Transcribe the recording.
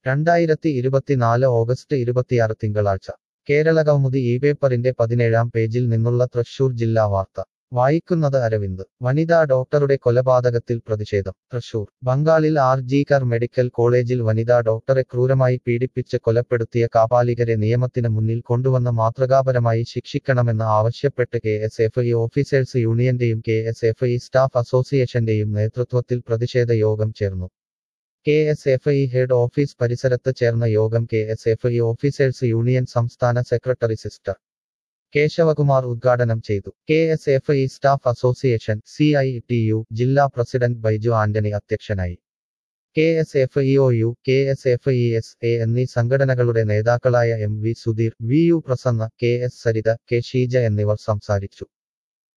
രണ്ടായിരത്തി ഇരുപത്തിനാല് ഓഗസ്റ്റ് ഇരുപത്തിയാറ് തിങ്കളാഴ്ച കേരള കൗമുദി ഈ പേപ്പറിന്റെ പതിനേഴാം പേജിൽ നിന്നുള്ള തൃശൂർ ജില്ലാ വാർത്ത വായിക്കുന്നത് അരവിന്ദ് വനിതാ ഡോക്ടറുടെ കൊലപാതകത്തിൽ പ്രതിഷേധം തൃശൂർ ബംഗാളിൽ ആർ ജീകർ മെഡിക്കൽ കോളേജിൽ വനിതാ ഡോക്ടറെ ക്രൂരമായി പീഡിപ്പിച്ച് കൊലപ്പെടുത്തിയ കാപാലികരെ നിയമത്തിന് മുന്നിൽ കൊണ്ടുവന്ന് മാതൃകാപരമായി ശിക്ഷിക്കണമെന്ന് ആവശ്യപ്പെട്ട് K S F E officers യൂണിയന്റെയും K S F E staff അസോസിയേഷന്റെയും നേതൃത്വത്തിൽ പ്രതിഷേധ യോഗം ചേർന്നു K S F E head office പരിസരത്ത് ചേർന്ന യോഗം K S F E officers union സംസ്ഥാന സെക്രട്ടറി സിസ്റ്റർ കേശവകുമാർ ഉദ്ഘാടനം ചെയ്തു K S F E staff association C I T U ജില്ലാ പ്രസിഡന്റ് ബൈജു ആന്റണി അധ്യക്ഷനായി K S F E O U K S F E S A എന്നീ സംഘടനകളുടെ നേതാക്കളായ M V Sudheer V U Prasanna K S Saritha K Sheeja എന്നിവർ സംസാരിച്ചു